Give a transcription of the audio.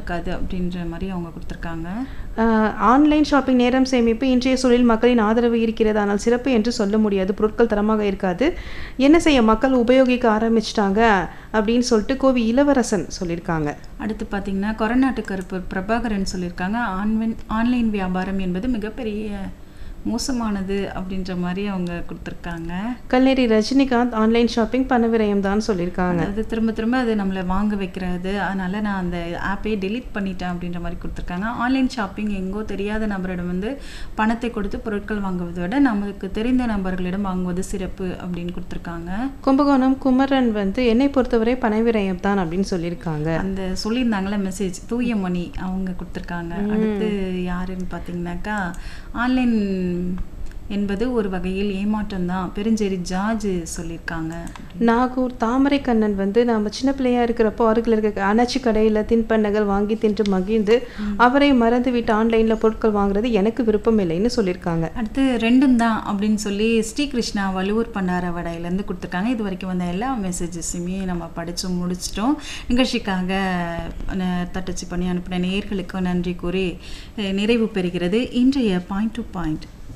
இருக்காது அப்படின்ற மாதிரி அவங்க கொடுத்துருக்காங்க ஆஹ் ஆன்லைன் ஷாப்பிங் நேரம் சேமிப்பு இன்றைய சூழலில் மக்களின் ஆதரவு இருக்கிறது ஆனால் சிறப்பு என்று சொல்ல முடியாது பொருட்கள் தரமாக இருக்காது என்ன செய்ய மக்கள் உபயோகிக்க ஆரம்பிச்சிட்டாங்க அப்படின்னு சொல்லிட்டு கோவி இளவரசன் சொல்லியிருக்காங்க அடுத்து பார்த்தீங்கன்னா கொரநாட்டு கருப்பு பிரபாகரன் சொல்லியிருக்காங்க ஆன்லைன் ஆன்லைன் வியாபாரம் என்பது மிகப்பெரிய மோசமானது அப்படின்ற மாதிரி அவங்க கொடுத்துருக்காங்க கல்லேரி ரஜினிகாந்த் ஆன்லைன் ஷாப்பிங் பண விரயம் தான் சொல்லியிருக்காங்க அதாவது திரும்ப திரும்ப அது நம்மளை வாங்க வைக்கிறது அதனால நான் அந்த ஆப்பையே delete பண்ணிட்டேன் அப்படின்ற மாதிரி கொடுத்துருக்காங்க ஆன்லைன் ஷாப்பிங் எங்கோ தெரியாத நபரிடம் வந்து பணத்தை கொடுத்து பொருட்கள் வாங்குவதை விட நமக்கு தெரிந்த நபர்களிடம் வாங்குவது சிறப்பு அப்படின்னு கொடுத்துருக்காங்க கும்பகோணம் குமரன் வந்து என்னை பொறுத்தவரை பண விரயம் தான் அப்படின்னு சொல்லியிருக்காங்க அந்த சொல்லியிருந்தாங்களே மெசேஜ் தூயமணி அவங்க கொடுத்துருக்காங்க அடுத்து யாருன்னு பார்த்தீங்கன்னாக்கா ஆன்லைன் என்பது ஒரு வகையில் ஏமாற்றம் தான் பெருஞ்சேரி ஜார்ஜ் சொல்லியிருக்காங்க நாகூர் தாமரை கண்ணன் வந்து நம்ம சின்ன பிள்ளையா இருக்கிறப்போ அருகில் இருக்க அணைச்சி கடையில் தின்பண்டங்கள் வாங்கி தின்று மகிழ்ந்து அவரை மறந்து விட்டு ஆன்லைனில் பொருட்கள் வாங்குறது எனக்கு விருப்பம் இல்லைன்னு சொல்லியிருக்காங்க அடுத்து ரெண்டும் தான் அப்படின்னு சொல்லி ஸ்ரீகிருஷ்ணா வள்ளுவர் பண்டார வடையிலேருந்து கொடுத்துருக்காங்க இது வரைக்கும் வந்த எல்லா மெசேஜஸுமே நம்ம படித்து முடிச்சிட்டோம் நிகழ்ச்சிக்காக அஹ், தட்டச்சு பண்ணி அனுப்பின நேயர்களுக்கு நன்றி கூறி அஹ், நிறைவு பெறுகிறது இன்றைய பாயிண்ட் டு பாயிண்ட்